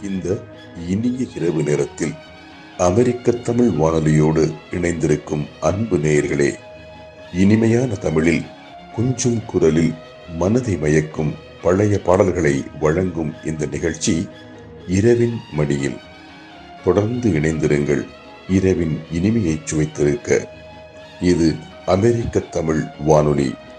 இந்த இனிய இரவு நேரத்தில் அமெரிக்க தமிழ் வானொலியோடு இணைந்திருக்கும் அன்பு நேயர்களே இனிமையான தமிழில் கொஞ்சம் குரலில் மனதை மயக்கும் பழைய பாடல்களை வழங்கும் இந்த நிகழ்ச்சி இரவின் மடியில் தொடர்ந்து இணைந்திருங்கள் இரவின் இனிமையை சுவைத்திருக்க இது அமெரிக்க தமிழ் வானொலி